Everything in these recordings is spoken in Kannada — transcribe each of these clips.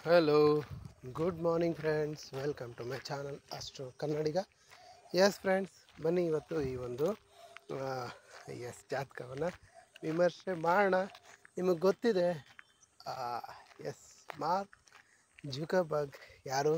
hello good morning friends welcome to my channel ಅಷ್ಟು ಕನ್ನಡಿಗ ಎಸ್ ಫ್ರೆಂಡ್ಸ್ ಬನ್ನಿ ಇವತ್ತು ಈ ಒಂದು ಎಸ್ ಜಾತಕವನ್ನು ವಿಮರ್ಶೆ ಮಾಡೋಣ ನಿಮಗೆ ಗೊತ್ತಿದೆ ಎಸ್ ಮಾರ್ಕ್ ಜುಕಬರ್ಗ್ ಯಾರು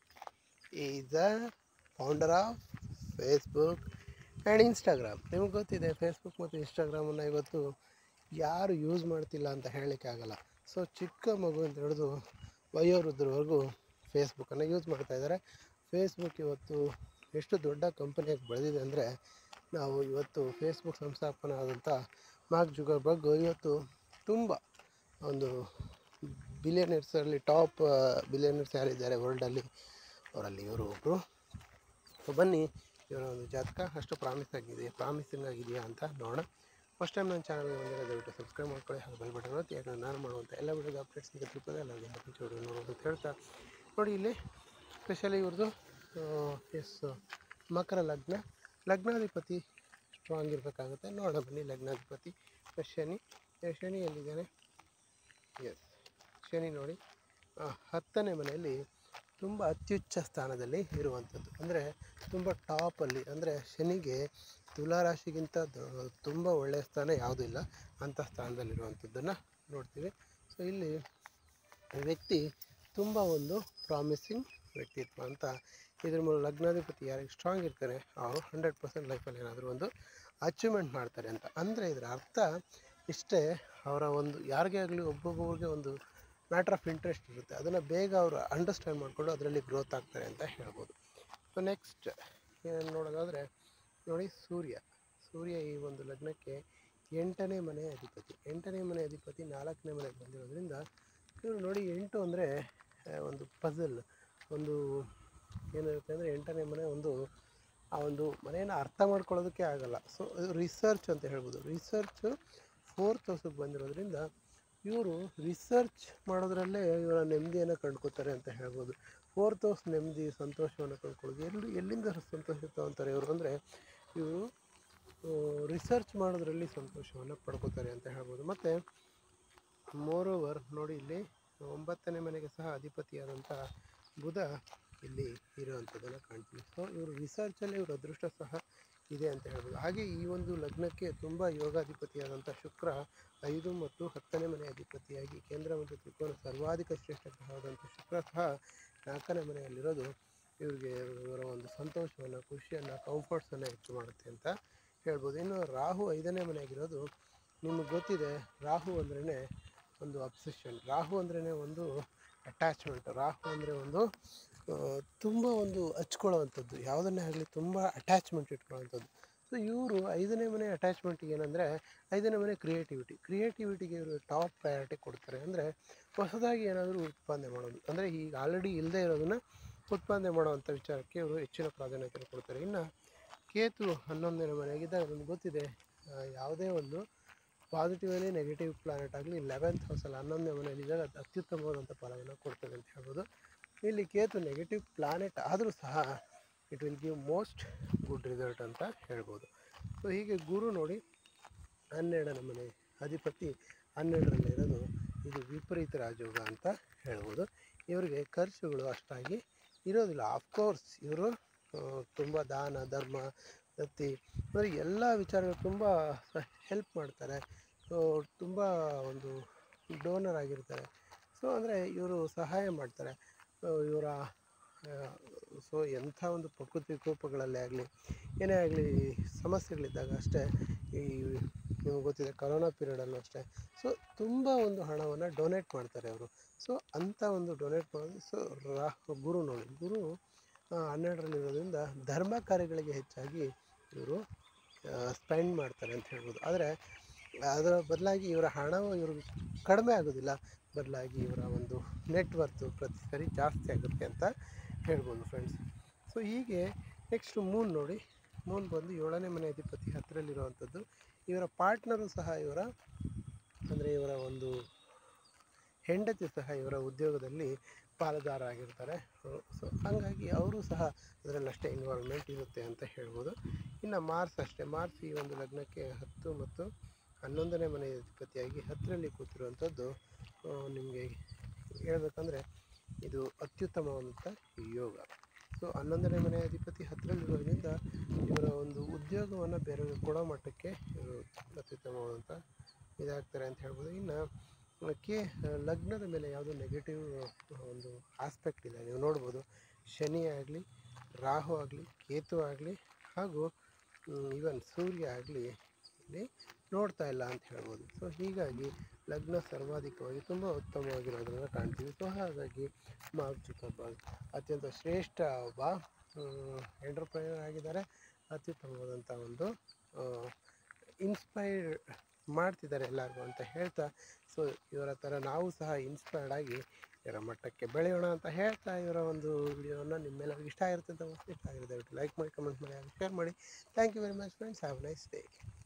is the founder of Facebook and Instagram ನಿಮಗೆ ಗೊತ್ತಿದೆ ಫೇಸ್ಬುಕ್ ಮತ್ತು ಇನ್ಸ್ಟಾಗ್ರಾಮನ್ನು ಇವತ್ತು ಯಾರು ಯೂಸ್ ಮಾಡ್ತಿಲ್ಲ ಅಂತ ಹೇಳಲಿಕ್ಕೆ ಆಗಲ್ಲ ಸೊ ಚಿಕ್ಕ ಮಗುವಿಂದ ಹಿಡಿದು ವಯೋವೃದ್ಧರವರೆಗೂ ಫೇಸ್ಬುಕ್ಕನ್ನು ಯೂಸ್ ಮಾಡ್ತಾ ಇದ್ದಾರೆ ಫೇಸ್ಬುಕ್ ಇವತ್ತು ಎಷ್ಟು ದೊಡ್ಡ ಕಂಪನಿಯಾಗಿ ಬೆಳೆದಿದೆ ಅಂದರೆ ನಾವು ಇವತ್ತು ಫೇಸ್ಬುಕ್ ಸಂಸ್ಥಾಪನೆ ಆದಂಥ ಮಾರ್ಕ್ ಜುಗರ್ಬರ್ಗ್ ಇವತ್ತು ತುಂಬ ಒಂದು ಬಿಲಿಯನರ್ಸಲ್ಲಿ ಟಾಪ್ ಬಿಲಿಯನರ್ಸ್ ಯಾರಿದ್ದಾರೆ ವರ್ಲ್ಡಲ್ಲಿ ಅವರಲ್ಲಿ ಇವರು ಒಬ್ಬರು ಸೊ ಬನ್ನಿ ಇವರ ಒಂದು ಜಾತಕ ಅಷ್ಟು ಪ್ರಾಮಿಸ್ ಆಗಿದೆ ಪ್ರಾಮಿಸಿಂಗ್ ಆಗಿದೆಯಾ ಅಂತ ನೋಡೋಣ ಫಸ್ಟ್ ಟೈಮ್ ನನ್ನ ಚಾನಲ್ಗೆ ಬಂದಿರೋ ದಯವಿಟ್ಟು ಸಬ್ಸ್ಕ್ರೈಬ್ ಮಾಡ್ಕೊಳ್ಳಿ ಹಾಗೂ ಬೆಲ್ ಬಟನ್ ಒತ್ತಿ ಯಾಕಂದರೆ ನಾನು ಮಾಡುವಂಥ ಎಲ್ಲ ವಿಡಿಯೋದ ಅಪ್ಡೇಟ್ಸ್ ನಿಮಗೆ ತಲುಪೋದೆ ಅಲ್ಲ ಮುಂಚೆ ವಿಡಿಯೋ ನೋಡೋದು ಅಂತ ಹೇಳ್ತಾ ನೋಡಿ ಇಲ್ಲಿ ಸ್ಪೆಷಲಿ ಇವ್ರದ್ದು ಎಸ್ ಮಕರ ಲಗ್ನ ಲಗ್ನಾಧಿಪತಿ ಸ್ಟ್ರಾಂಗ್ ಇರಬೇಕಾಗುತ್ತೆ ನೋಡೋಣ ಬನ್ನಿ ಲಗ್ನಾಧಿಪತಿ ಶನಿ ಶನಿ ಎಲ್ಲಿದ್ದಾನೆ ಎಸ್ ಶನಿ ನೋಡಿ ಆ, ಹತ್ತನೇ ಮನೆಯಲ್ಲಿ ತುಂಬ ಅತ್ಯುಚ್ಚ ಸ್ಥಾನದಲ್ಲಿ ಇರುವಂಥದ್ದು ಅಂದರೆ ತುಂಬ ಟಾಪಲ್ಲಿ ಅಂದರೆ ಶನಿಗೆ ತುಲಾರಾಶಿಗಿಂತ ದ- ತುಂಬ ಒಳ್ಳೆಯ ಸ್ಥಾನ ಯಾವುದೂ ಇಲ್ಲ ಅಂಥ ಸ್ಥಾನದಲ್ಲಿರುವಂಥದ್ದನ್ನು ನೋಡ್ತೀವಿ ಸೊ ಇಲ್ಲಿ ವ್ಯಕ್ತಿ ತುಂಬ ಒಂದು ಪ್ರಾಮಿಸಿಂಗ್ ವ್ಯಕ್ತಿತ್ವ ಅಂತ ಇದ್ರ ಮೂಲ ಲಗ್ನಾಧಿಪತಿ ಯಾರಿಗೆ ಸ್ಟ್ರಾಂಗ್ ಇರ್ತಾರೆ ಅವರು ಹಂಡ್ರೆಡ್ ಪರ್ಸೆಂಟ್ ಲೈಫಲ್ಲಿ ಏನಾದರೂ ಒಂದು ಅಚೀವ್ಮೆಂಟ್ ಮಾಡ್ತಾರೆ ಅಂತ ಅಂದರೆ ಇದರ ಅರ್ಥ ಇಷ್ಟೇ ಅವರ ಒಂದು ಯಾರಿಗೇ ಆಗಲಿ ಒಬ್ಬೊಬ್ಬರಿಗೆ ಒಂದು ಮ್ಯಾಟ್ರ್ ಆಫ್ ಇಂಟ್ರೆಸ್ಟ್ ಇರುತ್ತೆ ಅದನ್ನು ಬೇಗ ಅವರು ಅಂಡರ್ಸ್ಟ್ಯಾಂಡ್ ಮಾಡಿಕೊಂಡು ಅದರಲ್ಲಿ ಗ್ರೋತ್ ಆಗ್ತಾರೆ ಅಂತ ಹೇಳ್ಬೋದು ಸೊ ನೆಕ್ಸ್ಟ್ ಏನು ನೋಡೋದಾದರೆ ನೋಡಿ ಸೂರ್ಯ ಸೂರ್ಯ ಈ ಒಂದು ಲಗ್ನಕ್ಕೆ ಎಂಟನೇ ಮನೆ ಅಧಿಪತಿ ಎಂಟನೇ ಮನೆ ಅಧಿಪತಿ ನಾಲ್ಕನೇ ಮನೆಗೆ ಬಂದಿರೋದ್ರಿಂದ ಇವರು ನೋಡಿ ಎಂಟು ಅಂದರೆ ಒಂದು ಪಝಲ್ ಒಂದು ಏನಿರುತ್ತೆ ಅಂದರೆ ಎಂಟನೇ ಮನೆ ಒಂದು ಆ ಒಂದು ಮನೆಯನ್ನು ಅರ್ಥ ಮಾಡ್ಕೊಳ್ಳೋದಕ್ಕೆ ಆಗಲ್ಲ ಸೊ ರಿಸರ್ಚ್ ಅಂತ ಹೇಳ್ಬೋದು ರಿಸರ್ಚ್ ಫೋರ್ತ್ ಹೌಸಿಗೆ ಬಂದಿರೋದ್ರಿಂದ ಇವರು ರಿಸರ್ಚ್ ಮಾಡೋದ್ರಲ್ಲೇ ಇವರ ನೆಮ್ಮದಿಯನ್ನು ಕಂಡ್ಕೋತಾರೆ ಅಂತ ಹೇಳ್ಬೋದು ಫೋರ್ತ್ ಹೌಸ್ ನೆಮ್ಮದಿ ಸಂತೋಷವನ್ನು ಕಂಡ್ಕೊಳ್ಳೋದು ಎಲ್ಲಿ ಎಲ್ಲಿಂದ ಸಂತೋಷ ತಗೊತಾರೆ ಇವರು ಅಂದರೆ ಇವರು ರಿಸರ್ಚ್ ಮಾಡೋದ್ರಲ್ಲಿ ಸಂತೋಷವನ್ನು ಪಡ್ಕೋತಾರೆ ಅಂತ ಹೇಳ್ಬೋದು ಮತ್ತು ಮೋರ್ ಓವರ್ ನೋಡಿ ಇಲ್ಲಿ ಒಂಬತ್ತನೇ ಮನೆಗೆ ಸಹ ಅಧಿಪತಿಯಾದಂಥ ಬುಧ ಇಲ್ಲಿ ಇರುವಂಥದ್ದನ್ನು ಕಾಣ್ತೀವಿ ಸೊ ಇವರು ರಿಸರ್ಚಲ್ಲಿ ಇವ್ರ ಅದೃಷ್ಟ ಸಹ ಇದೆ ಅಂತ ಹೇಳ್ಬೋದು ಹಾಗೆ ಈ ಒಂದು ಲಗ್ನಕ್ಕೆ ತುಂಬ ಯೋಗಾಧಿಪತಿಯಾದಂಥ ಶುಕ್ರ ಐದು ಮತ್ತು ಹತ್ತನೇ ಮನೆ ಅಧಿಪತಿಯಾಗಿ ಕೇಂದ್ರ ಮತ್ತು ತ್ರಿಕೋನ ಸರ್ವಾಧಿಕ ಶ್ರೇಷ್ಠ ಗ್ರಹವಾದಂಥ ಶುಕ್ರ ಸಹ ನಾಲ್ಕನೇ ಮನೆಯಲ್ಲಿರೋದು ಇವರಿಗೆ ಇವರ ಒಂದು ಸಂತೋಷವನ್ನು ಖುಷಿಯನ್ನು ಕಂಫರ್ಟ್ಸನ್ನು ಹೆಚ್ಚು ಮಾಡುತ್ತೆ ಅಂತ ಹೇಳ್ಬೋದು ಇನ್ನು ರಾಹು ಐದನೇ ಮನೆಯಾಗಿರೋದು ನಿಮಗೆ ಗೊತ್ತಿದೆ ರಾಹು ಅಂದ್ರೇ ಒಂದು ಅಬ್ಸೆಷನ್ ರಾಹು ಅಂದ್ರೇ ಒಂದು ಅಟ್ಯಾಚ್ಮೆಂಟ್ ರಾಹು ಅಂದರೆ ಒಂದು ತುಂಬ ಒಂದು ಹಚ್ಕೊಳ್ಳೋವಂಥದ್ದು ಯಾವುದನ್ನೇ ಆಗಲಿ ತುಂಬ ಅಟ್ಯಾಚ್ಮೆಂಟ್ ಇಟ್ಕೊಳ್ಳೋವಂಥದ್ದು ಸೊ ಇವರು ಐದನೇ ಮನೆ ಅಟ್ಯಾಚ್ಮೆಂಟಿಗೆ ಏನಂದರೆ ಐದನೇ ಮನೆ ಕ್ರಿಯೇಟಿವಿಟಿ ಕ್ರಿಯೇಟಿವಿಟಿಗೆ ಇವರು ಟಾಪ್ ಪ್ರಯಾರಿಟಿ ಕೊಡ್ತಾರೆ ಅಂದರೆ ಹೊಸದಾಗಿ ಏನಾದರೂ ಉತ್ಪಾದನೆ ಮಾಡೋದು ಅಂದರೆ ಈಗ ಆಲ್ರೆಡಿ ಇಲ್ಲದೆ ಇರೋದನ್ನು ಉತ್ಪಾದನೆ ಮಾಡುವಂಥ ವಿಚಾರಕ್ಕೆ ಇವರು ಹೆಚ್ಚಿನ ಪ್ರಾಧಾನ್ಯತೆ ಕೊಡ್ತಾರೆ ಇನ್ನು ಕೇತು ಹನ್ನೊಂದನೇ ಮನೆಯಾಗಿದ್ದಾಗ ನಮ್ಗೆ ಗೊತ್ತಿದೆ ಆ, ಯಾವುದೇ ಒಂದು ಪಾಸಿಟಿವ್ ಆಗಲಿ ನೆಗೆಟಿವ್ ಪ್ಲಾನೆಟ್ ಆಗಲಿ ಲೆವೆಂತ್ ಹೌಸಲ್ಲಿ ಹನ್ನೊಂದನೇ ಮನೆಯಲ್ಲಿದ್ದಾಗ ಅದು ಅತ್ಯುತ್ತಮವಾದಂಥ ಫಲವನ್ನು ಕೊಡ್ತದೆ ಅಂತ ಹೇಳ್ಬೋದು ಇಲ್ಲಿ ಕೇತು ನೆಗೆಟಿವ್ ಪ್ಲಾನೆಟ್ ಆದರೂ ಸಹ it will give most good result ಅಂತ ಹೇಳ್ಬೋದು ಸೊ ಹೀಗೆ ಗುರು ನೋಡಿ ಹನ್ನೆರಡನೇ ಮನೆ ಅಧಿಪತಿ ಹನ್ನೆರಡರಲ್ಲಿ ಇರೋದು ಇದು ವಿಪರೀತ ರಾಜಯೋಗ ಅಂತ ಹೇಳ್ಬೋದು ಇವರಿಗೆ ಖರ್ಚುಗಳು ಅಷ್ಟಾಗಿ ಇರೋದಿಲ್ಲ ಆಫ್ಕೋರ್ಸ್ ಇವರು ತುಂಬ ದಾನ ಧರ್ಮ ದತ್ತಿ ಅಂದರೆ ಎಲ್ಲ ವಿಚಾರಗಳು ತುಂಬ ಹೆಲ್ಪ್ ಮಾಡ್ತಾರೆ ಸೊ ತುಂಬ ಒಂದು ಡೋನರ್ ಆಗಿರ್ತಾರೆ ಸೊ ಅಂದರೆ ಇವರು ಸಹಾಯ ಮಾಡ್ತಾರೆ ಸೊ ಇವರ ಸೊ ಎಂಥ ಒಂದು ಪ್ರಕೃತಿ ವಿಕೋಪಗಳಲ್ಲೇ ಆಗಲಿ ಏನೇ ಆಗಲಿ ಸಮಸ್ಯೆಗಳಿದ್ದಾಗ ಅಷ್ಟೇ ಈ ನಿಮಗೆ ಗೊತ್ತಿದೆ ಕರೋನಾ ಪೀರಿಯಡಲ್ಲೂ ಅಷ್ಟೇ ಸೊ ತುಂಬ ಒಂದು ಹಣವನ್ನು ಡೊನೇಟ್ ಮಾಡ್ತಾರೆ ಅವರು ಸೊ ಅಂಥ ಒಂದು ಡೊನೇಟ್ ಮಾಡೋದು ಸೊ ರಾ ಗುರು ನೋಡಿ ಗುರು ಆ, ಹನ್ನೆರಡರಲ್ಲಿರೋದ್ರಿಂದ ಧರ್ಮ ಕಾರ್ಯಗಳಿಗೆ ಹೆಚ್ಚಾಗಿ ಇವರು ಸ್ಪೆಂಡ್ ಮಾಡ್ತಾರೆ ಅಂತ ಹೇಳ್ಬೋದು ಆದರೆ ಅದರ ಬದಲಾಗಿ ಇವರ ಹಣವು ಇವ್ರಿಗೆ ಕಡಿಮೆ ಆಗೋದಿಲ್ಲ ಬದಲಾಗಿ ಇವರ ಒಂದು ನೆಟ್ವರ್ತು ಪ್ರತಿ ಸರಿ ಜಾಸ್ತಿ ಆಗುತ್ತೆ ಅಂತ ಹೇಳ್ಬೋದು ಫ್ರೆಂಡ್ಸ್ ಸೊ ಹೀಗೆ ನೆಕ್ಸ್ಟ್ ಮೂನ್ ನೋಡಿ ಮೂನ್ ಬಂದು ಏಳನೇ ಮನೆ ಅಧಿಪತಿ ಹತ್ತಿರಲ್ಲಿರುವಂಥದ್ದು ಇವರ ಪಾರ್ಟ್ನರು ಸಹ ಇವರ ಅಂದರೆ ಇವರ ಒಂದು ಹೆಂಡತಿ ಸಹ ಇವರ ಉದ್ಯೋಗದಲ್ಲಿ ಪಾಲುದಾರ ಆಗಿರ್ತಾರೆ ಸೊ ಹಾಗಾಗಿ ಅವರು ಸಹ ಅದರಲ್ಲಿ ಅಷ್ಟೇ ಇನ್ವಾಲ್ವ್ಮೆಂಟ್ ಇರುತ್ತೆ ಅಂತ ಹೇಳ್ಬೋದು ಇನ್ನು ಮಾರ್ಸ್ ಅಷ್ಟೇ ಮಾರ್ಸ್ ಈ ಒಂದು ಲಗ್ನಕ್ಕೆ ಹತ್ತು ಮತ್ತು ಹನ್ನೊಂದನೇ ಮನೆ ಅಧಿಪತಿಯಾಗಿ ಹತ್ತರಲ್ಲಿ ಕೂತಿರುವಂಥದ್ದು ನಿಮಗೆ ಹೇಳ್ಬೇಕಂದ್ರೆ ಇದು ಅತ್ಯುತ್ತಮವಾದಂಥ ಯೋಗ ಸೊ ಹನ್ನೊಂದನೇ ಮನೆ ಅಧಿಪತಿ ಹತ್ತಿರಲ್ಲಿರೋದ್ರಿಂದ ಇವರ ಒಂದು ಉದ್ಯೋಗವನ್ನು ಬೇರೆಯವ್ರಿಗೆ ಕೊಡೋ ಮಟ್ಟಕ್ಕೆ ಇವರು ಅತ್ಯುತ್ತಮವಾದಂಥ ಇದಾಗ್ತಾರೆ ಅಂತ ಹೇಳ್ಬೋದು ಇನ್ನು ಕೆ ಲಗ್ನದ ಮೇಲೆ ಯಾವುದೋ ನೆಗೆಟಿವ್ ಒಂದು ಆಸ್ಪೆಕ್ಟ್ ಇಲ್ಲ ನೀವು ನೋಡ್ಬೋದು ಶನಿ ಆಗಲಿ ರಾಹು ಆಗಲಿ ಕೇತು ಆಗಲಿ ಹಾಗೂ ಈವನ್ ಸೂರ್ಯ ಆಗಲಿ ಇಲ್ಲಿ ನೋಡ್ತಾ ಇಲ್ಲ ಅಂತ ಹೇಳ್ಬೋದು ಸೊ ಹೀಗಾಗಿ ಲಗ್ನ ಸರ್ವಾಧಿಕವಾಗಿ ತುಂಬ ಉತ್ತಮವಾಗಿರೋದನ್ನು ಕಾಣ್ತೀವಿ ಸೊ ಹಾಗಾಗಿ ಮಾರ್ಕ್ ಜುಕರ್ಬರ್ಗ್ ಅತ್ಯಂತ ಶ್ರೇಷ್ಠ ಒಬ್ಬ ಎಂಟರ್ಪ್ರೈನರ್ ಆಗಿದ್ದಾರೆ ಅತ್ಯುತ್ತಮವಾದಂಥ ಒಂದು ಇನ್ಸ್ಪೈರ್ ಮಾಡ್ತಿದ್ದಾರೆ ಎಲ್ಲರಿಗೂ ಅಂತ ಹೇಳ್ತಾ ಸೊ ಇವರ ಥರ ನಾವು ಸಹ ಇನ್ಸ್ಪೈರ್ಡ್ ಆಗಿ ಇವರ ಮಟ್ಟಕ್ಕೆ ಬೆಳೆಯೋಣ ಅಂತ ಹೇಳ್ತಾ ಇವರ ಒಂದು ವಿಡಿಯೋನ ನಿಮ್ಮೆಲ್ಲರಿಗೂ ಇಷ್ಟ ಆಗಿರುತ್ತೆ ಅಂತ ಇಷ್ಟ ಆಗಿದೆ ದಯವಿಟ್ಟು ಲೈಕ್ ಮಾಡಿ ಕಮೆಂಟ್ ಮಾಡಿ ಹಾಗೂ ಶೇರ್ ಮಾಡಿ thank you very much friends have nice day